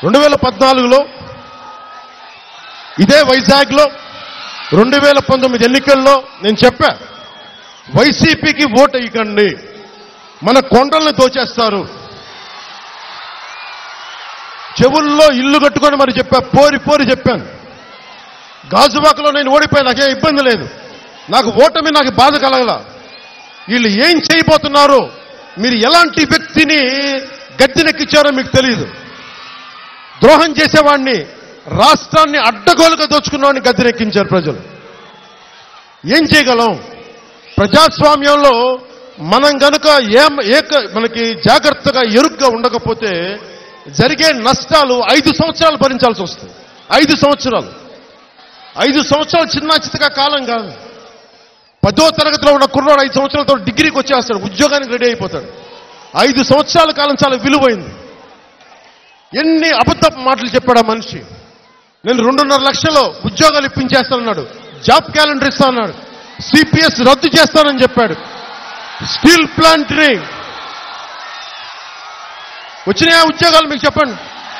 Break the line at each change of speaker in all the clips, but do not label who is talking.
రెండు వేల పద్నాలుగులో ఇదే వైజాగ్లో రెండు వేల పంతొమ్మిది ఎన్నికల్లో నేను చెప్పా వైసీపీకి ఓటు వేయకండి మన కొండల్ని దోచేస్తారు చెవుల్లో ఇల్లు కట్టుకొని మరి చెప్పా పోరి పోరి చెప్పాను గాజువాకలో నేను ఓడిపోయి నాకేం ఇబ్బంది లేదు నాకు ఓటమి నాకు బాధ కలగల వీళ్ళు ఏం చేయబోతున్నారు మీరు ఎలాంటి వ్యక్తిని గద్దెనెక్కించారో మీకు తెలియదు ద్రోహం చేసేవాడిని రాష్ట్రాన్ని అడ్డగోలుగా దోచుకున్నవాడిని గద్దెనెక్కించారు ప్రజలు ఏం చేయగలం ప్రజాస్వామ్యంలో మనం గనుక ఏం ఏక మనకి జాగ్రత్తగా ఎరుగ్గా ఉండకపోతే జరిగే నష్టాలు ఐదు సంవత్సరాలు భరించాల్సి వస్తుంది ఐదు సంవత్సరాలు ఐదు సంవత్సరాలు చిన్న చితక కాలం కాదు పదో తరగతిలో ఉన్న కుర్రాడు ఐదు సంవత్సరాలతో డిగ్రీకి వచ్చేస్తాడు ఉద్యోగానికి రెడీ అయిపోతాడు ఐదు సంవత్సరాల కాలం చాలా విలువైంది ఎన్ని అబద్ధపు మాటలు చెప్పాడు ఆ మనిషి నేను రెండున్నర లక్షలు ఉద్యోగాలు ఇప్పించేస్తానన్నాడు జాబ్ క్యాలెండర్ ఇస్తానన్నాడు సిపిఎస్ రద్దు చేస్తానని చెప్పాడు స్టీల్ ప్లాంట్ని వచ్చినాయా ఉద్యోగాలు మీకు చెప్పండి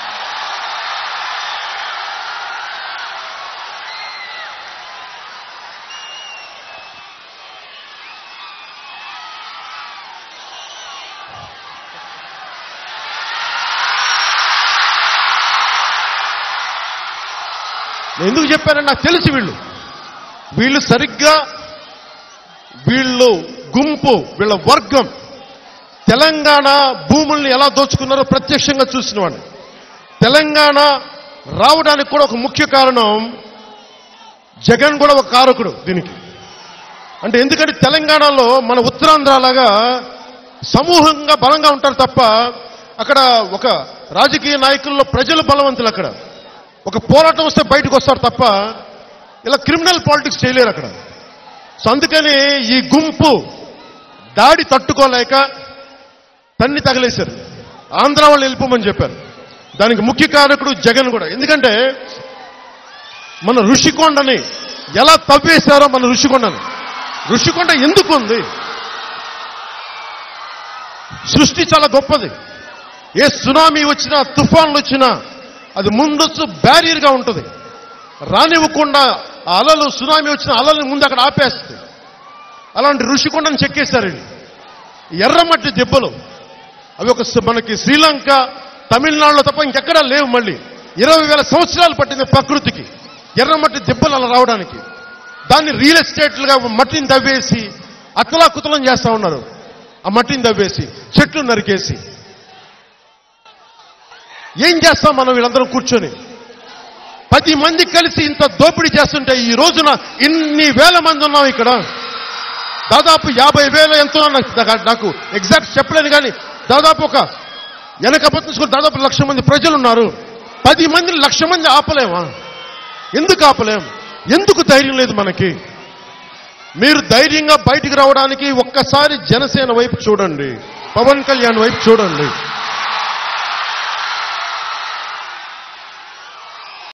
నేను ఎందుకు చెప్పానంటే నాకు తెలుసు వీళ్ళు వీళ్ళు సరిగ్గా వీళ్ళు గుంపు వీళ్ళ వర్గం తెలంగాణ భూముల్ని ఎలా దోచుకున్నారో ప్రత్యక్షంగా చూసిన వాడిని తెలంగాణ రావడానికి కూడా ఒక ముఖ్య కారణం జగన్ కూడా ఒక కారకుడు దీనికి అంటే ఎందుకంటే తెలంగాణలో మన ఉత్తరాంధ్రలాగా సమూహంగా బలంగా ఉంటారు తప్ప అక్కడ ఒక రాజకీయ నాయకుల్లో ప్రజలు బలవంతులు అక్కడ ఒక పోరాటం వస్తే బయటకు వస్తారు తప్ప ఇలా క్రిమినల్ పాలిటిక్స్ చేయలేరు అక్కడ సో అందుకని ఈ గుంపు దాడి తట్టుకోలేక తన్ని తగలేశారు ఆంధ్ర వాళ్ళు వెళ్ళిపోమని చెప్పారు దానికి ముఖ్య కారకుడు జగన్ కూడా ఎందుకంటే మన ఋషికొండని ఎలా తవ్వేశారో మన ఋషికొండని ఋషికొండ ఎందుకు ఉంది సృష్టి చాలా గొప్పది ఏ సునామీ వచ్చినా తుఫాన్లు వచ్చినా అది ముందొచ్చు బ్యారియర్గా ఉంటుంది రానివ్వకుండా ఆ అలలు సునామీ వచ్చిన అలలు ముందు అక్కడ ఆపేస్తుంది అలాంటి ఋషికొండను చెక్కేశారు వీళ్ళు. ఎర్రమట్టి దెబ్బలు అవి ఒక స- మనకి శ్రీలంక తమిళనాడులో తప్ప ఇంకెక్కడా లేవు మళ్ళీ ఇరవై వేల సంవత్సరాలు పట్టింది ప్రకృతికి ఎర్రమట్టి దెబ్బలు అలా రావడానికి దాన్ని రియల్ ఎస్టేట్లుగా మట్టిని తవ్వేసి అతలాకుతలం చేస్తా ఉన్నారు ఆ మట్టిని తవ్వేసి చెట్లు నరికేసి ఏం చేస్తాం మనం వీళ్ళందరం కూర్చొని పది మంది కలిసి ఇంత దోపిడీ చేస్తుంటే ఈ రోజున ఇన్ని వేల మంది ఉన్నాం ఇక్కడ దాదాపు యాభై వేల ఎంతో నాకు నాకు ఎగ్జాక్ట్ చెప్పలేను కానీ దాదాపు ఒక వెనక పట్టించుకుని దాదాపు లక్ష మంది ప్రజలు ఉన్నారు పది మందిని లక్ష మంది ఆపలేమా ఎందుకు ఆపలేం ఎందుకు ధైర్యం లేదు మనకి మీరు ధైర్యంగా బయటికి రావడానికి ఒక్కసారి జనసేన వైపు చూడండి పవన్ కళ్యాణ్ వైపు చూడండి